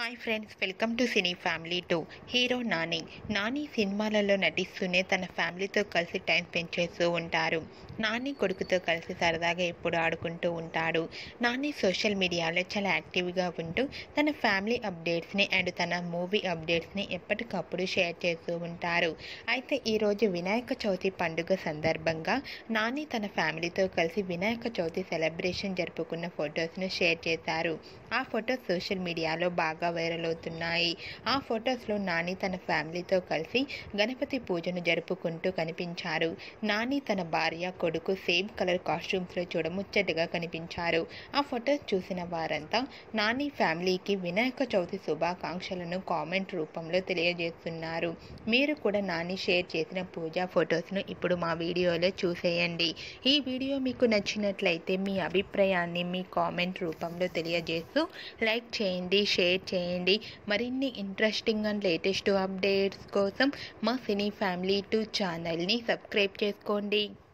hi friends welcome to cine family two hero Nani Nani సినిమాలలో నటిస్తూనే తన ఫ్యామిలీతో కలిసి టైం స్పెండ్ చేస్తూ ఉంటారు నాని కొడుకుతో కలిసి సరదాగా ఎప్పుడు ఆడుకుంటూ ఉంటాడు నాని సోషల్ మీడియాలో చాలా యాక్టివ్గా ఉంటూ తన ఫ్యామిలీ అప్డేట్స్ని అండ్ తన మూవీ అప్డేట్స్ని ఎప్పటికప్పుడు షేర్ చేస్తూ ఉంటారు అయితే ఈరోజు వినాయక చవితి పండుగ సందర్భంగా నాని తన ఫ్యామిలీతో కలిసి వినాయక చవితి సెలబ్రేషన్ జరుపుకున్న ఫొటోస్ను షేర్ చేశారు ఆ ఫొటోస్ సోషల్ మీడియాలో బాగా వైరల్ అవుతున్నాయి ఆ ఫొటోస్లో నాని తన ఫ్యామిలీతో కలిసి గణపతి పూజను జరుపుకుంటూ కనిపించారు నాని తన భార్య కొడుకు సేమ్ కలర్ కాస్ట్యూమ్స్లో చూడముచ్చటగా కనిపించారు ఆ ఫొటోస్ చూసిన వారంతా నాని ఫ్యామిలీకి వినాయక చవితి శుభాకాంక్షలను కామెంట్ రూపంలో తెలియజేస్తున్నారు మీరు కూడా నాని షేర్ చేసిన పూజా ఫొటోస్ను ఇప్పుడు మా వీడియోలో చూసేయండి ఈ వీడియో మీకు నచ్చినట్లయితే మీ అభిప్రాయాన్ని మీ కామెంట్ రూపంలో తెలియజేస్తూ లైక్ చేయండి షేర్ చేయండి మరిన్ని ఇంట్రెస్టింగ్ అండ్ లేటెస్ట్ అప్డేట్స్ కోసం మా సినీ ఫ్యామిలీ టూ ఛానల్ని సబ్స్క్రైబ్ చేసుకోండి